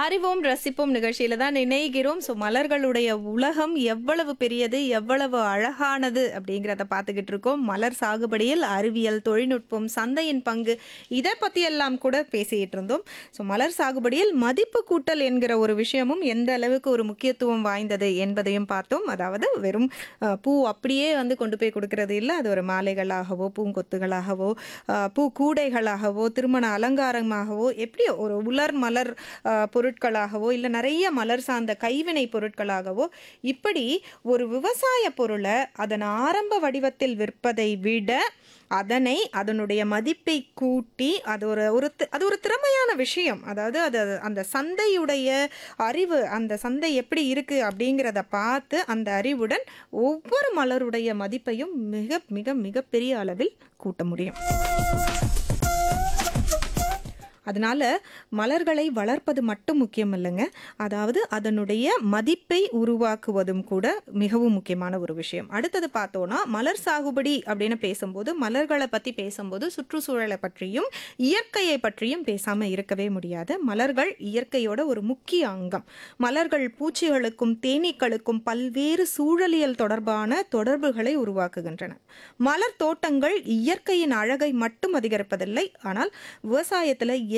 அறிவோம் ரசிப்போம் நிகழ்ச்சியில தான் இணைகிறோம் ஸோ மலர்களுடைய உலகம் எவ்வளவு பெரியது எவ்வளவு அழகானது அப்படிங்கிறத பார்த்துக்கிட்டு இருக்கோம் மலர் சாகுபடியில் அறிவியல் தொழில்நுட்பம் சந்தையின் பங்கு இதை பற்றியெல்லாம் கூட பேசிக்கிட்டு இருந்தோம் ஸோ மலர் சாகுபடியில் மதிப்பு கூட்டல் என்கிற ஒரு விஷயமும் எந்த அளவுக்கு ஒரு முக்கியத்துவம் வாய்ந்தது என்பதையும் பார்த்தோம் அதாவது வெறும் அஹ், பூ அப்படியே வந்து கொண்டு போய் கொடுக்கறது இல்லை அது ஒரு மாலைகளாகவோ பூங்கொத்துகளாகவோ அஹ், பூ கூடைகளாகவோ திருமண அலங்காரமாகவோ எப்படியோ ஒரு உலர் மலர் அஹ், பொருட்களாகவோ இல்லை நிறைய மலர் சார்ந்த கைவினை பொருட்களாகவோ இப்படி ஒரு விவசாய பொருளை அதன் ஆரம்ப வடிவத்தில் விற்பதை விட அதனை அதனுடைய மதிப்பை கூட்டி அது ஒரு ஒரு தி- அது ஒரு திறமையான விஷயம் அதாவது அது அந்த சந்தையுடைய அறிவு அந்த சந்தை எப்படி இருக்கு அப்படிங்கிறத பார்த்து அந்த அறிவுடன் ஒவ்வொரு மலருடைய மதிப்பையும் மிக மிக மிகப்பெரிய அளவில் கூட்ட முடியும் அதனால மலர்களை வளர்ப்பது மட்டும் முக்கியம் இல்லைங்க அதாவது அதனுடைய மதிப்பை உருவாக்குவதும் கூட மிகவும் முக்கியமான ஒரு விஷயம் அடுத்தது பார்த்தோன்னா மலர் சாகுபடி அப்படின்னு பேசும்போது மலர்களை பற்றி பேசும்போது சுற்றுச்சூழலை பற்றியும் இயற்கையை பற்றியும் பேசாமல் இருக்கவே முடியாது மலர்கள் இயற்கையோட ஒரு முக்கிய அங்கம் மலர்கள் பூச்சிகளுக்கும் தேனீக்களுக்கும் பல்வேறு சூழலியல் தொடர்பான தொடர்புகளை உருவாக்குகின்றன மலர் தோட்டங்கள் இயற்கையின் அழகை மட்டும் அதிகரிப்பதில்லை ஆனால் விவசாயத்தில்